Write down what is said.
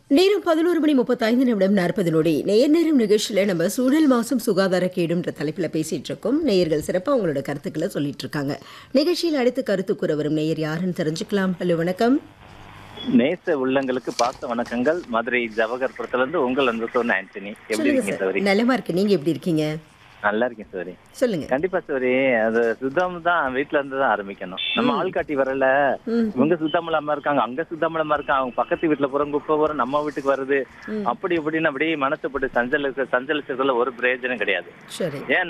நேரம் பதினோரு மணி முப்பத்தைந்து நிமிடம் நாற்பது நொடி நேர் நேரம் நிகழ்ச்சியில் நம்ம சூழல் மாசும் சுகாதார கேடுன்ற தலைப்பில் பேசிட்டு இருக்கோம் நேயர்கள் சிறப்பாக அவங்களோட கருத்துக்களை சொல்லிட்டு இருக்காங்க நிகழ்ச்சியில் அடுத்து கருத்து கூற வரும் நேயர் யாருன்னு தெரிஞ்சுக்கலாம் ஹலோ வணக்கம் நேச உள்ளங்களுக்கு பாச வணக்கங்கள் மதுரை ஜவஹர்புரத்துல இருந்து உங்கள் அன்பு சொன்ன ஆண்டனி எப்படி சொல்லுங்க இருக்கீங்க சார் சௌரி நலமா இருக்கு நீங்க எப்படி இருக்கீங்க நல்லா இருக்கேன் சௌரி சொல்லுங்க கண்டிப்பா சௌரி அது சுத்தம் தான் வீட்ல இருந்து தான் ஆரம்பிக்கணும் நம்ம ஆள்காட்டி வரல ம். இவங்க சுத்தம் இல்லாம இருக்காங்க அங்க சுத்தம் இல்லாம இருக்காங்க அவங்க பக்கத்து வீட்டுல புறம் குப்பை வரும் நம்ம வீட்டுக்கு வருது ம். அப்படி இப்படின்னு அப்படியே மனசுப்பட்டு சஞ்சல சஞ்சலிச்சதுல ஒரு பிரயோஜனம் கிடையாது சரி ஏன்